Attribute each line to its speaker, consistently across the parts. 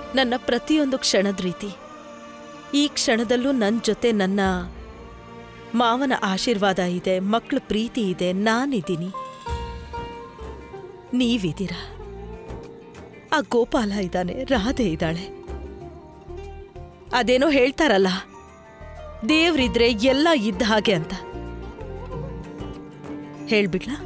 Speaker 1: ನನ್ನ ಪ್ರತಿಯೊಂದು ಕ್ಷಣದ ರೀತಿ ಈ ಕ್ಷಣದಲ್ಲೂ ನನ್ನ ಜೊತೆ ನನ್ನ ಮಾವನ ಆಶೀರ್ವಾದ ಇದೆ ಮಕ್ಕಳ ಪ್ರೀತಿ ಇದೆ ನಾನಿದ್ದೀನಿ ನೀವಿದ್ದೀರಾ ಆ ಗೋಪಾಲ ಇದ್ದಾನೆ ರಾಧೆ ಇದ್ದಾಳೆ ಅದೇನೋ ಹೇಳ್ತಾರಲ್ಲ ದೇವ್ರಿದ್ರೆ ಎಲ್ಲ ಇದ್ದ ಹಾಗೆ ಅಂತ ಹೇಳ್ಬಿಡ್ಲಾ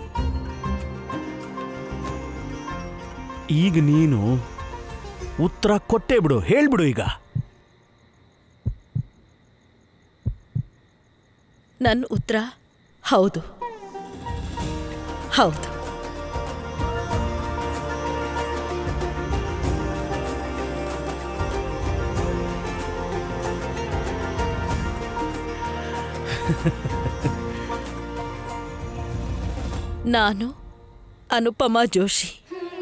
Speaker 2: ಈಗ ನೀನು ಉತ್ತರ ಕೊಟ್ಟೇ ಬಿಡು ಹೇಳ್ಬಿಡು ಈಗ
Speaker 1: ನನ್ನ ಉತ್ತರ ಹೌದು ಹೌದು ನಾನು ಅನುಪಮ ಜೋಶಿ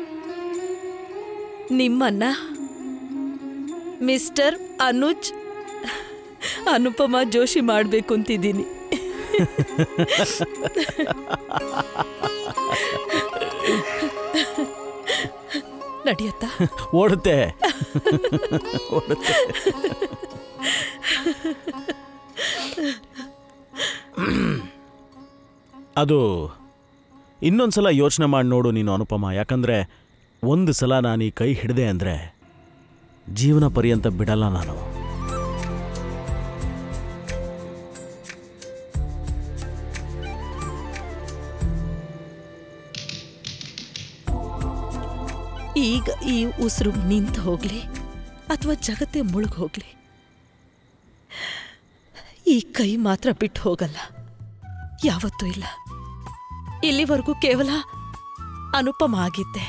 Speaker 1: ನಿಮ್ಮನ್ನ ಮಿಸ್ಟರ್ ಅನುಜ್ ಅನುಪಮ ಜೋಶಿ ಮಾಡಬೇಕು ಅಂತಿದ್ದೀನಿ ನಡೆಯತ್ತಾ
Speaker 2: ಓಡುತ್ತೆ ಓಡುತ್ತೆ ಅದು ಇನ್ನೊಂದ್ಸಲ ಯೋಚನೆ ಮಾಡಿ ನೋಡು ನೀನು ಅನುಪಮ ಯಾಕಂದ್ರೆ ಒಂದು ಸಲ ನಾನು ಈ ಕೈ ಹಿಡಿದೆ ಅಂದರೆ ಜೀವನ ಪರ್ಯಂತ ಬಿಡಲ್ಲ ನಾನು
Speaker 1: ಈಗ ಈ ಉಸಿರು ನಿಂತು ಹೋಗ್ಲಿ ಅಥವಾ ಜಗತ್ತೇ ಮುಳುಗ್ ಹೋಗ್ಲಿ ಈ ಕೈ ಮಾತ್ರ ಬಿಟ್ಟು ಹೋಗಲ್ಲ ಯಾವತ್ತೂ ಇಲ್ಲ ಇಲ್ಲಿವರೆಗೂ ಕೇವಲ ಅನುಪಮ ಆಗಿದ್ದೆ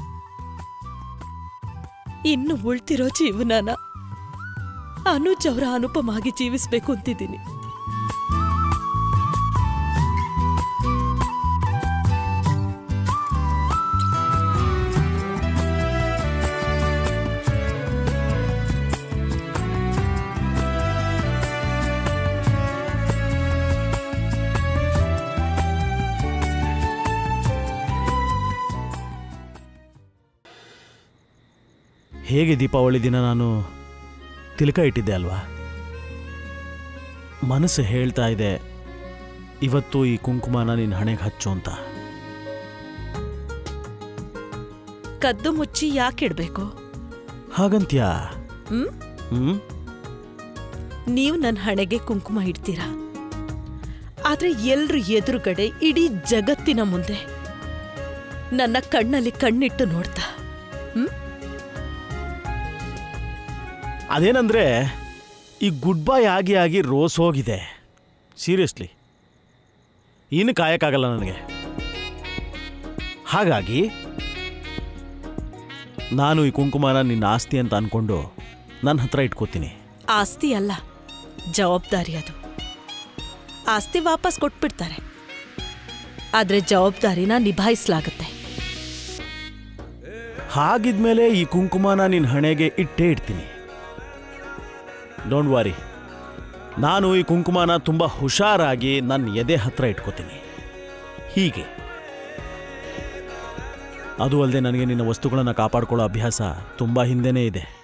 Speaker 1: ಇನ್ನು ಉಳ್ತಿರೋ ಜೀವನನ ಅನುಜ್ ಅವರ ಅನುಪಮ ಆಗಿ ಜೀವಿಸ್ಬೇಕು ಅಂತಿದ್ದೀನಿ
Speaker 2: ಹೇಗೆ ದೀಪಾವಳಿ ದಿನ ನಾನು ತಿಲಕ ಇಟ್ಟಿದ್ದೆ ಅಲ್ವಾ ಮನಸ್ಸು ಹೇಳ್ತಾ ಇದೆ ಇವತ್ತು ಈ ಕುಂಕುಮನ ನಿನ್ನ ಹಣೆಗೆ ಹಚ್ಚು ಅಂತ
Speaker 1: ಕದ್ದು ಮುಚ್ಚಿ ಯಾಕಿಡ್ಬೇಕು
Speaker 2: ಹಾಗಂತ್ಯಾ
Speaker 1: ಹ್ಮ್
Speaker 2: ಹ್ಮ್
Speaker 1: ನೀವು ನನ್ನ ಹಣೆಗೆ ಕುಂಕುಮ ಇಡ್ತೀರಾ ಆದ್ರೆ ಎಲ್ರ ಎದುರುಗಡೆ ಇಡೀ ಜಗತ್ತಿನ ಮುಂದೆ ನನ್ನ ಕಣ್ಣಲ್ಲಿ ಕಣ್ಣಿಟ್ಟು ನೋಡ್ತಾ ಹ್ಮ್
Speaker 2: ಅದೇನಂದ್ರೆ ಈ ಗುಡ್ ಬೈ ಆಗಿ ಆಗಿ ರೋಸ್ ಹೋಗಿದೆ ಸೀರಿಯಸ್ಲಿ ಇನ್ನು ಕಾಯಕ್ಕಾಗಲ್ಲ ನನಗೆ ಹಾಗಾಗಿ ನಾನು ಈ ಕುಂಕುಮನ ನಿನ್ನ ಆಸ್ತಿ ಅಂತ ಅನ್ಕೊಂಡು ನನ್ನ ಹತ್ರ ಇಟ್ಕೋತೀನಿ
Speaker 1: ಆಸ್ತಿ ಅಲ್ಲ ಜವಾಬ್ದಾರಿ ಅದು ಆಸ್ತಿ ವಾಪಸ್ ಕೊಟ್ಬಿಡ್ತಾರೆ ಆದ್ರೆ ಜವಾಬ್ದಾರಿನ ನಿಭಾಯಿಸಲಾಗುತ್ತೆ
Speaker 2: ಹಾಗಿದ್ಮೇಲೆ ಈ ಕುಂಕುಮನ ನಿನ್ನ ಹಣೆಗೆ ಇಟ್ಟೇ ಇಡ್ತೀನಿ ಡೋಂಟ್ ವಾರಿ ನಾನು ಈ ಕುಂಕುಮನ ತುಂಬ ಹುಷಾರಾಗಿ ನನ್ನ ಎದೆ ಹತ್ರ ಇಟ್ಕೋತೀನಿ ಹೀಗೆ ಅದು ಅಲ್ಲದೆ ನನಗೆ ನಿನ್ನ ವಸ್ತುಗಳನ್ನು ಕಾಪಾಡ್ಕೊಳ್ಳೋ ಅಭ್ಯಾಸ ತುಂಬ ಹಿಂದೆನೇ ಇದೆ